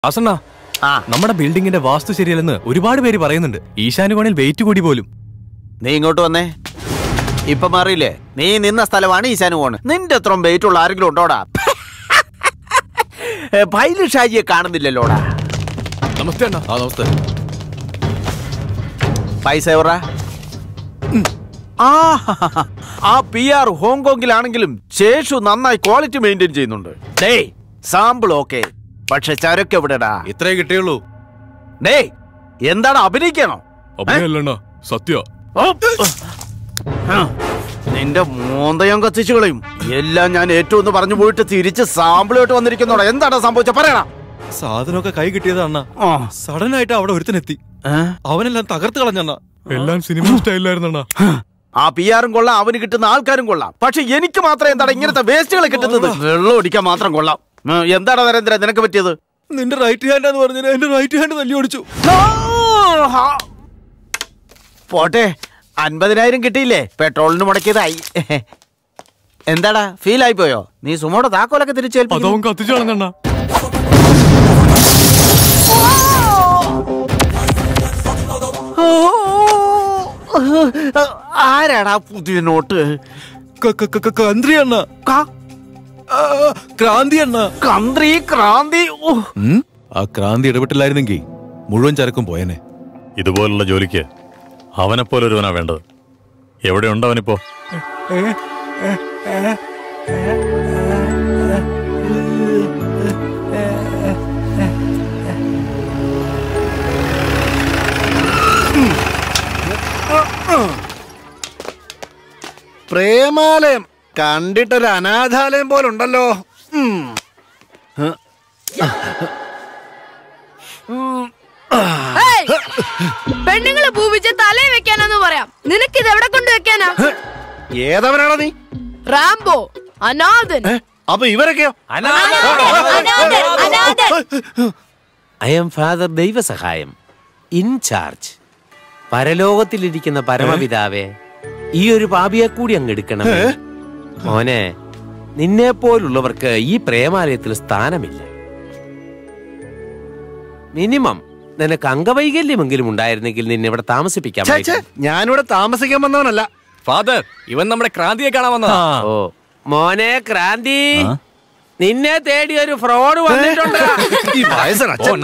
വാസണ്ണ ആ നമ്മുടെ ബിൽഡിങ്ങിന്റെ വാസ്തു ശരിയല്ലെന്ന് ഒരുപാട് പേര് പറയുന്നുണ്ട് ഈശാനുകോണിൽ വെയിറ്റ് കൂടി പോലും നീ ഇങ്ങോട്ട് വന്നേ ഇപ്പൊ മാറിയില്ലേ നീ നിന്ന സ്ഥലമാണ് ഈശാനു കോണ് നിന്റെ അത്രയും വെയിറ്റ് ഉള്ള ആരെങ്കിലും ഉണ്ടോടാ ഏ, ഭൈലു ഷാജിയെ കാണുന്നില്ലല്ലോടാ നമസ്തേ അണ്ണ ആ നമസ്തേ പൈസ എവറാ ആ ആ പി ആർ ഹോങ്കോങ്ങിലാണെങ്കിലും ശേഷു നന്നായി ക്വാളിറ്റി മെയിൻറ്റെയിൻ ചെയ്യുന്നുണ്ട് ഡേയ് സാമ്പിൾ ഓക്കെ പക്ഷെ ചരക്ക് എവിടെടാ ഇത്രേ കിട്ടിയുള്ളൂ ഡേയ് എന്താണ് അഭിനയിക്കണോ അഭിനയല്ലണ്ണ സത്യ ഓ! ആ, നിന്റെ മോന്തയം കത്തിച്ചു കളയും എല്ലാം ഞാൻ ഏറ്റവും ഒന്ന് പറഞ്ഞു പോയിട്ട് തിരിച്ച് സാമ്പിളായിട്ട് വന്നിരിക്കുന്നോടാ എന്താണ് സംഭവിച്ചത് പറയണ സാധനമൊക്കെ കൈ കിട്ടിയതാ അണ്ണ സഡൻ ആയിട്ട് അവിടെ ഒരുത്തനെത്തി അവനെല്ലാം തകർത്ത് കളഞ്ഞണ്ണ എല്ലാം സിനിമ സ്റ്റൈലിലായിരുന്നണ്ണ ആ പി ആറും കൊള്ളാം അവന് കിട്ടുന്ന ആൾക്കാരും കൊള്ളാം പക്ഷെ എനിക്ക് മാത്രം എന്താണ് ഇങ്ങനത്തെ വേസ്റ്റുകൾ കിട്ടുന്നത് വെള്ളം ഒടിക്കാൻ മാത്രം കൊള്ളാം ഉം, എന്താണ് നരേന്ദ്ര നിനക്ക് പറ്റിയത് നിന്റെ റൈറ്റ് ഹാൻഡ് എന്ന് പറഞ്ഞാൽ എന്റെ റൈറ്റ് ഹാൻഡ് തല്ലി ഓടിച്ചു ആ, ഹാ. പോട്ടെ അൻപതിനായിരം കിട്ടിയില്ലേ പെട്രോളിന് മുടക്കിയതായി എന്താടാ ഫീൽ ആയി പോയോ നീ സുമോടെ താക്കോലൊക്കെ തിരിച്ചേൽപ്പിക്കും അതവൻ കത്തിച്ചു കളഞ്ഞണ്ണ ആരാടാ പുതിയ നോട്ട് കന്ത്രി അണ്ണ ക- ക്രാന്തി അണ്ണ കന്ത്രി ക്രാന്തി ഓ. ആ ക്രാന്തി ഇടപെട്ടില്ലായിരുന്നെങ്കിൽ മുഴുവൻ ചരക്കും പോയനെ ഇതുപോലുള്ള ജോലിക്ക് അവനെപ്പോലെ ഒരുവനാ വേണ്ടത് എവിടെയുണ്ട് അവനിപ്പോ പ്രേമാലയം കണ്ടിട്ടൊരു അനാഥാലയം പോലുണ്ടല്ലോ ഉം. ഏയ്! പെണ്ണുങ്ങളെ പൂവിച്ച് തലേ വെക്കാനാന്ന് പറയാം നിനക്ക് ഇത് എവിടെ കൊണ്ട് വെക്കാനാ ഏതവനാടാ നീ റാംബോ അനാഥൻ ഏ? അപ്പൊ ഇവരൊക്കെയോ അനാഥൻ, അനാഥൻ. I'm father Daivasahayam in charge പരലോകത്തിലിരിക്കുന്ന പരമപിതാവേ ഈ ഒരു പാപിയെ കൂടി അങ്ങ് എടുക്കണമേ മോനെ നിന്നെ പോലുള്ളവർക്ക് ഈ പ്രേമാലയത്തിൽ സ്ഥാനമില്ല മിനിമം നിനക്ക് അംഗവൈകല്യമെങ്കിലും ഉണ്ടായിരുന്നെങ്കിൽ നിന്നെ ഇവിടെ താമസിപ്പിക്കാം ഛേ, ഛേ, ഞാനിവിടെ താമസിക്കാൻ വന്നവനല്ല ഫാദർ ഇവൻ നമ്മുടെ ക്രാന്തിയെ കാണാൻ വന്നതാ ഓ മോനെ ക്രാന്തി നിന്നെ തേടി ഒരു ഫ്രോഡ് വന്നിട്ടുണ്ട് ഈ വയസ്സൻ ഓ, അച്ഛൻ അണ്ണാ.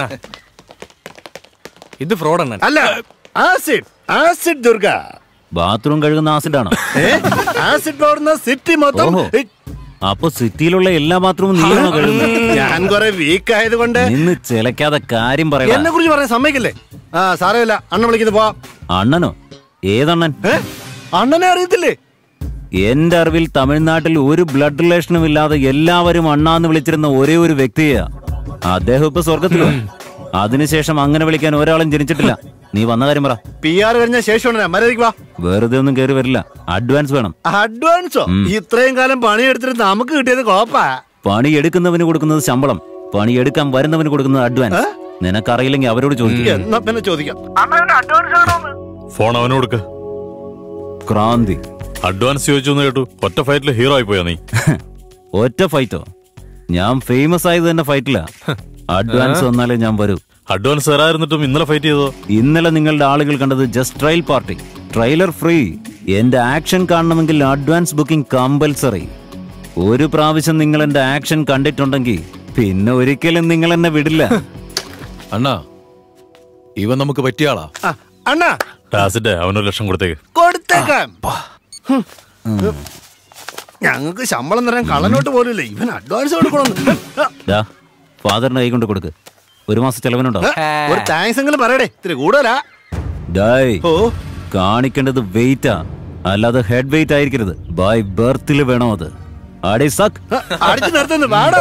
ഇത് ഫ്രോഡ് അണ്ണൻ അല്ല ആസിഡ് ആസിഡ് ദുർഗ ബാത്റൂം കഴുകുന്ന ആസിഡാണോ ഏ? ആസിഡ് ഓടുന്ന സിറ്റി മൊത്തം ഓഹോ. ഏ, അപ്പൊ സിറ്റിയിലുള്ള എല്ലാ ബാത്റൂമും നീയാണോ കഴുകുന്നത് ഞാൻ കുറെ വീക്ക് ആയതുകൊണ്ട് നിന്ന് ചിലക്കാതെ കാര്യം എന്നെ പറയണ കുറിച്ച് പറയാൻ സമ്മതിക്കില്ലേ ആ സാരമില്ല അണ്ണൻ വിളിക്കുന്നു പോവാം അണ്ണനോ ഏതണ്ണൻ ഏ? അണ്ണനെ അറിയത്തില്ലേ എന്റെ അറിവിൽ തമിഴ്നാട്ടിൽ ഒരു ബ്ലഡ് റിലേഷനും ഇല്ലാതെ എല്ലാവരും അണ്ണാന്ന് വിളിച്ചിരുന്ന ഒരേ ഒരു വ്യക്തിയാ അദ്ദേഹം ഇപ്പൊ സ്വർഗത്തിലോ അതിനുശേഷം അങ്ങനെ വിളിക്കാൻ ഒരാളും ജനിച്ചിട്ടില്ല നീ വന്ന കാര്യം പറ പി ആർ കഴിഞ്ഞ ശേഷമാണ് മര്യാദയ്ക്ക് വാ വെറുതെ ഒന്നും കയറി വരില്ല അഡ്വാൻസ് വേണം അഡ്വാൻസോ ഇത്രയും കാലം പണിയെടുത്തിട്ട് നമുക്ക് കിട്ടിയത് കോപ്പാ പണി എടുക്കുന്നവന് കൊടുക്കുന്നത് ശമ്പളം പണി എടുക്കാൻ വരുന്നവന് കൊടുക്കുന്നത് അഡ്വാൻസ് നിനക്കറിയില്ലെങ്കിൽ അവരോട് ചോദിക്കും എന്നാ പിന്നെ ചോദിക്കാം ഫോൺ അവന് കൊടുക്ക് ക്രാന്തി അഡ്വാൻസ് ചോദിച്ചു എന്ന് കേട്ടു ഒറ്റ ഫൈറ്റിൽ ഹീറോ ആയി പോയാ നീ ഒറ്റ ഫൈറ്റോ ഞാൻ ഫേമസ് ആയത് തന്നെ ഫൈറ്റില്ല അഡ്വാൻസ് വന്നാലേ ഞാൻ വരൂ അഡ്വാൻസ് തരായിരുന്നിട്ടും ഇന്നലെ ഫൈറ്റ് ചെയ്തോ ഇന്നലെ നിങ്ങളുടെ ആളുകൾ കണ്ടത് just trial party trailer free എന്റെ ആക്ഷൻ കാണണമെങ്കിൽ അഡ്വാൻസ് ബുക്കിംഗ് കമ്പൽസറി ഒരു പ്രാവശ്യം നിങ്ങൾ എന്റെ ആക്ഷൻ കണ്ടിട്ടുണ്ടെങ്കിൽ പിന്നെ ഒരിക്കലും നിങ്ങൾ എന്നെ വിടില്ല അണ്ണാ ഇവൻ നമുക്ക് പറ്റിയ ആളാ ആ, അണ്ണാ ടാസിന്റെ അവനൊരു ലക്ഷം കൊടുത്തേക്ക് കൊടുത്തേക്കാം ഹും. ഞങ്ങൾക്ക് ശമ്പളം തരാൻ കള്ളനോട്ട് പോലുമില്ല ഇവൻ അഡ്വാൻസ് കൊടുക്കണമെന്ന് ദാ ഫാദറിന്റെ കൈ കൊണ്ട് കൊടുക്ക് ഒരു മാസം ചെലവിനുണ്ടോ ഒരു താങ്ക്സ് എങ്കിലും പറയടേ ഇത്തിരി കൂടുതലാ ഡായ് ഓ കാണിക്കേണ്ടത് വെയിറ്റാ അല്ലാതെ ഹെഡ് വെയിറ്റ് ആയിരിക്കരുത് ബൈ ബർത്തിൽ വേണോ അത് അടേ സക് അടിച്ചു നിർത്തുന്നു വാടാ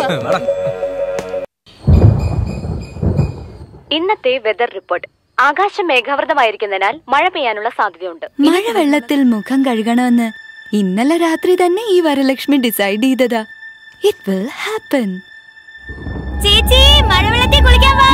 ഇന്നത്തെ വെതർ റിപ്പോർട്ട് ആകാശം മേഘാവൃതമായിരിക്കുന്നതിനാൽ മഴ പെയ്യാനുള്ള സാധ്യതയുണ്ട് മഴവെള്ളത്തിൽ മുഖം കഴുകണമെന്ന് ഇന്നലെ രാത്രി തന്നെ ഈ വരലക്ഷ്മി ഡിസൈഡ് ചെയ്തതാ ഇറ്റ് വിൽ ഹാപ്പൻ ചേച്ചി മഴവെള്ളത്തിൽ കുളിക്കാൻ വാ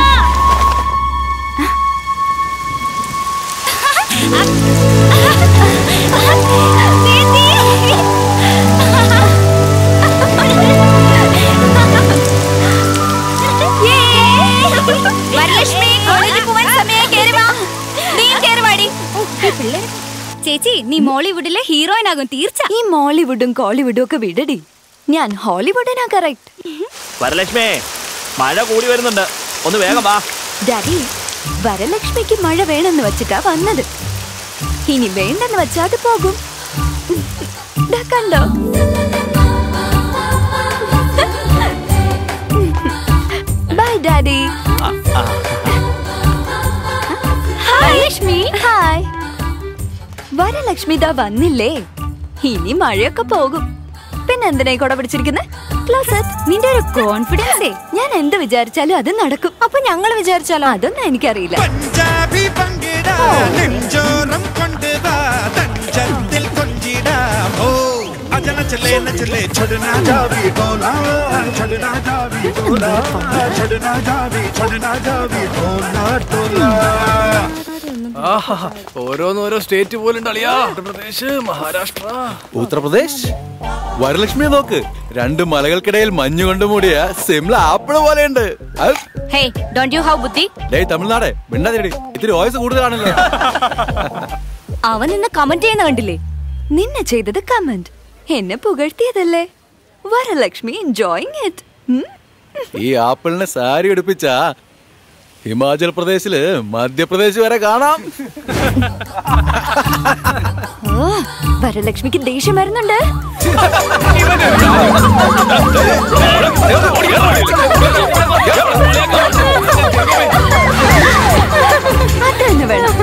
ചേച്ചി വരലക്ഷ്മി കോളേജിൽ പോവാൻ സമയം കേറി വാ നീ കേറി വാടി ചേച്ചി നീ മോളിവുഡിലെ ഹീറോയിൻ ആകും തീർച്ച ഈ മോളിവുഡും കോളിവുഡും ഒക്കെ വിടടി ഞാൻ ഹോളിവുഡിനാ കറക്റ്റ് വരലക്ഷ്മി മഴ കൂടി വരുന്നുണ്ട് ഒന്ന് വേഗം വാ ഡാഡി വരലക്ഷ്മിക്ക് മഴ വേണമെന്ന് വെച്ചിട്ടാ വന്നത് ഇനി വേണ്ടെന്ന് വെച്ചാ അത് പോകും ദാ കണ്ടോ bye daddy hi Lakshmi hi Varalakshmi ദാ വന്നില്ലേ ഇനി മഴയൊക്കെ പോകും പിന്നെ എന്തിനായി കൊട പിടിച്ചിരിക്കുന്നത് ക്ലോസറ്റ് നിന്റെ ഒരു കോൺഫിഡൻസേ ഞാൻ എന്ത് വിചാരിച്ചാലും അത് നടക്കും അപ്പൊ ഞങ്ങൾ വിചാരിച്ചാലോ അതൊന്നും എനിക്കറിയില്ല പഞ്ചാബി പങ്കിട നെഞ്ചോരം കൊണ്ടുവാ തഞ്ചത്തിൽ കൊഞ്ചിടാം ഓ അജന ചലേ നച്ചലേ छोड़ना जावी डोला छोड़ना जावी डोला छोड़ना जावी छोड़ना जावी डोला डोला ആഹാ ഓരോന്നോരോ സ്റ്റേറ്റ് പോലും അളിയാ ഉത്തർപ്രദേശ് മഹാരാഷ്ട്ര ഉത്തർപ്രദേശ് വരലക്ഷ്മിയെ നോക്ക് രണ്ട് മലകൾക്കിടയിൽ മഞ്ഞു കൊണ്ട് മൂടിയ സിംല ആപ്പിള് പോലെയുണ്ട് അത് ഹേ ഡോണ്ട് യു ഹാവ് ബുദ്ധി ഡേയ് തമിഴ്നാട് മിണ്ടാതിരി ഇത്തിരി വോയിസ് കൂടുതലാണല്ലോ അവൻ നിന്നെ കമന്റ് ചെയ്യുന്ന കണ്ടില്ലേ നിന്നെ ചെയ്തത് കമന്റ് എന്നെ പുകഴ്ത്തിയതല്ലേ വരലക്ഷ്മി എൻജോയിങ് ഇറ്റ് ഈ ആപ്പിളിനെ സാരി എടുപ്പിച്ച ഹിമാചൽ പ്രദേശില് മധ്യപ്രദേശ് വരെ കാണാം ഓ വരലക്ഷ്മിക്ക് ദേഷ്യം വരുന്നുണ്ട് അത് തന്നെ വേണം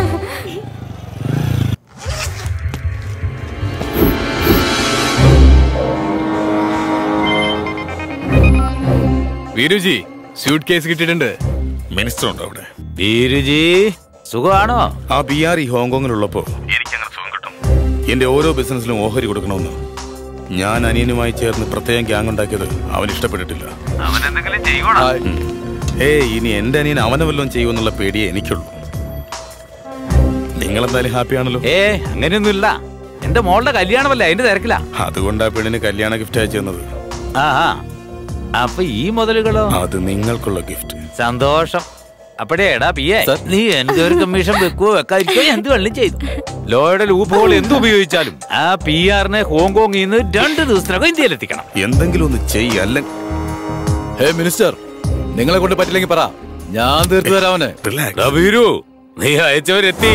വീരുജി സ്യൂട്ട് കേസ് കിട്ടിയിട്ടുണ്ട് മിനിസ്റ്റർ ഉണ്ടോ അവിടെ വീരുജി സുഖമാണോ ആ പി ആർ ഈ ഹോങ്കോങ്ങിലുള്ളപ്പോ എന്റെ ഓരോ ബിസിനസ്സിലും ഓഹരി കൊടുക്കണമെന്ന് ഞാൻ അനിയനുമായി ചേർന്ന് പ്രത്യേകം ഗ്യാങ് ഉണ്ടാക്കിയത് അവൻ ഇഷ്ടപ്പെട്ടിട്ടില്ല ഉം. ഏയ് ഇനി എന്റെ അനിയൻ അവനെ വല്ലതും ചെയ്യുമെന്നുള്ള പേടിയേ എനിക്കുള്ളൂ നിങ്ങൾ എന്തായാലും ഹാപ്പിയാണല്ലോ ഏ അങ്ങനെയൊന്നുമില്ല എന്റെ മോളുടെ കല്യാണമല്ല അതിന്റെ തിരക്കിലാ അതുകൊണ്ടാ പെണ്ണിന് കല്യാണ ഗിഫ്റ്റ് അയച്ചു തന്നത് ആ ആ. അപ്പൊ ഈ മുതലുകളോ അത് നിങ്ങൾക്കുള്ള ഗിഫ്റ്റ് സന്തോഷം അപ്പഴേ എടാ പിയെ നീ എന്റെ ഒരു കമ്മീഷൻ വെക്കുവോ വെക്കാതിരിക്കോ എന്ത് വെള്ളം ചെയ്തു ലോയുടെ ലൂപ്പ് ഹോൾ എന്ത് ഉപയോഗിച്ചാലും ആ പി ആറിനെ ഹോങ്കോങ്ങിൽ നിന്ന് രണ്ട് ദിവസത്തിനകം ഇന്ത്യയിൽ എത്തിക്കണം എന്തെങ്കിലും ഒന്ന് ചെയ്യല്ല ഹേ മിനിസ്റ്റർ നിങ്ങളെ കൊണ്ട് പറ്റില്ലെങ്കിൽ പറ ഞാൻ തീർത്തു തരാവനെ എടാ വീരു നീ അയച്ചവരെത്തി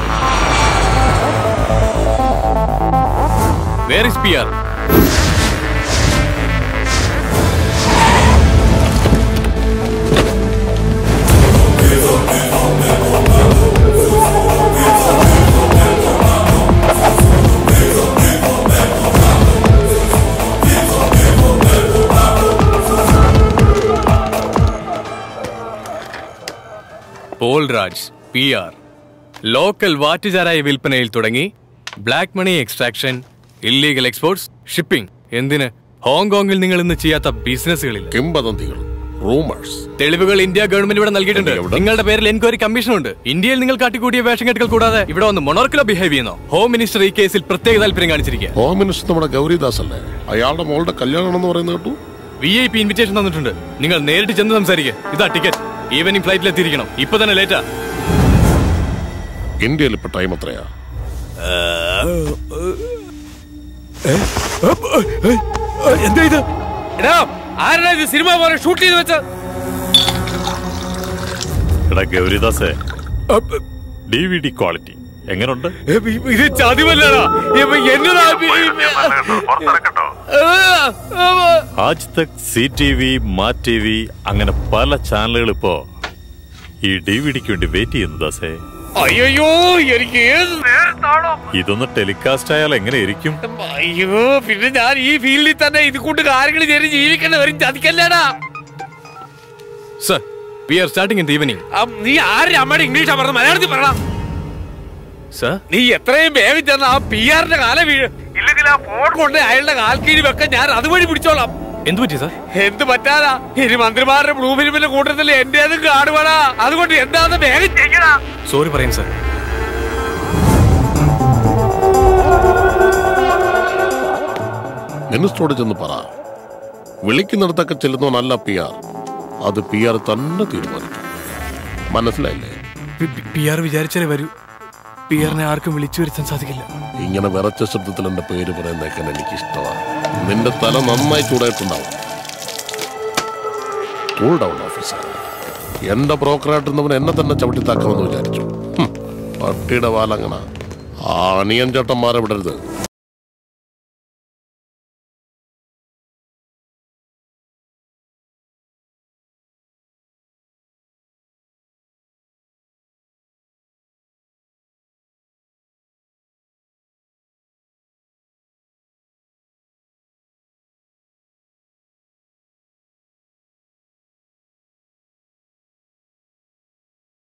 where is P R Paul Raj P R local വാറ്റുചാരായ വിൽപ്പനയിൽ തുടങ്ങി black money extraction illegal exports shipping എന്തിന് ഹോങ്കോങ്ങിൽ നിങ്ങൾ ഇന്ന് ചെയ്യാത്ത ബിസിനസ്സുകളിൽ കിംബദന്തികൾ റൂമേഴ്സ് തെളിവുകൾ ഇന്ത്യ ഗവൺമെന്റ് ഇവിടെ നൽകിയിട്ടുണ്ട് നിങ്ങളുടെ പേരിൽ എൻക്വയറി കമ്മീഷൻ ഉണ്ട് ഇന്ത്യയിൽ നിങ്ങൾ കാട്ടിക്കൂട്ടിയ വേഷം കെട്ടുകൾ കൂടാതെ ഇവിടെ വന്ന് മൊണോർക്കിലോ ബിഹേവ് ചെയ്യുന്നു ഹോം മിനിസ്റ്റർ ഈ കേസിൽ പ്രത്യേക താല്പര്യം കാണിച്ചിരിക്കുക ഹോം മിനിസ്റ്റർ നമ്മുടെ ഗൗരിദാസ് അല്ലേ അയാളുടെ മോളുടെ കല്യാണമെന്ന് പറയുന്നത് കേട്ടു വി ഐ പി ഇൻവിറ്റേഷൻ തന്നിട്ടുണ്ട് നിങ്ങൾ നേരിട്ട് ചെന്ന് സംസാരിക്കുക ഇതാ ടിക്കറ്റ് ഈവനിങ് ഫ്ലൈറ്റിൽ എത്തിയിരിക്കണം ഇപ്പൊ തന്നെ ലേറ്റാ ഇന്ത്യയിൽ ഇപ്പൊ ടൈം എത്രയാ എന്താ ഇത് എടാ ആരുടെ ഇത് സിനിമ പോലെ ഷൂട്ട് ചെയ്ത് വെച്ച എടാ ഗൗരിദാസേ ഡി വി ഡി ക്വാളിറ്റി എങ്ങനുണ്ട് ഇത് ചതിവല്ലടാ ഇപ്പൊ എന്നതാ Aaj Tak C T V Maa T V അങ്ങനെ പല ചാനലുകൾ ഇപ്പോ ഈ ഡി വി ഡിക്ക് വേണ്ടി വെയിറ്റ് ചെയ്യുന്നു ദാസേ അയ്യോ എനിക്ക് ഏത് നേരത്താണോ ഇതൊന്ന് ടെലികാസ്റ്റ് ആയാൽ എങ്ങനെ ഇരിക്കും അയ്യോ പിന്നെ ഞാൻ ഈ ഫീൽഡിൽ തന്നെ ഇത് കൊണ്ട് കാര്യങ്ങൾ ചെയ്ത് ജീവിക്കേണ്ടവരും ചതിക്കല്ലേടാ sir we are starting in the evening ആ, നീ ആരുടെ അമ്മയുടെ ഇംഗ്ലീഷാ പറഞ്ഞ മലയാളത്തിൽ പറയടാ സർ നീ എത്രയും വേഗം ചെന്ന് ആ പി ആറിന്റെ കാല വീഴ് ഇല്ലെങ്കിൽ ആ ഫോൺ കൊണ്ട് അയാളുടെ കാൽക്കീഴ് വെക്കാൻ ഞാൻ അതുവഴി പിടിച്ചോളാം എന്ത് പറ്റി സർ എന്ത് പറ്റാതാ ഇനി മന്ത്രിമാരുടെ ബ്ലൂ ഫിലിമിന്റെ കൂട്ടത്തിൽ എന്റേതും കാണുവാടാ അതുകൊണ്ട് എന്താന്ന് വേഗം ചെയ്യടാ സോറി പറയും സർ മിനിസ്റ്ററോട് ചെന്ന് പറ വിളിക്കുന്നിടത്തൊക്കെ ചെല്ലുന്നവനല്ല പി ആർ അത് പി ആർ തന്നെ തീരുമാനിക്കും മനസ്സിലായില്ലേ പി ആർ വിചാരിച്ചാലേ വരൂ പി ആറിനെ ആർക്കും വിളിച്ചു വരുത്താൻ സാധിക്കില്ല ഇങ്ങനെ വിറച്ച ശബ്ദത്തിൽ എന്റെ പേര് പറയുന്നേക്കാൻ എനിക്ക് ഇഷ്ടമാണ് നിന്റെ തല നന്നായി ചൂടായിട്ടുണ്ടാവും കൂൾ ഡൗൺ ഓഫീസർ എന്റെ ബ്രോക്കറായിട്ടുന്നവൻ എന്നെ തന്നെ ചവിട്ടിത്താക്കാമെന്ന് വിചാരിച്ചു ഹും, പട്ടിയുടെ വാലങ്ങണ ആ അണിയൻ ചേട്ടന്മാരെ വിടരുത്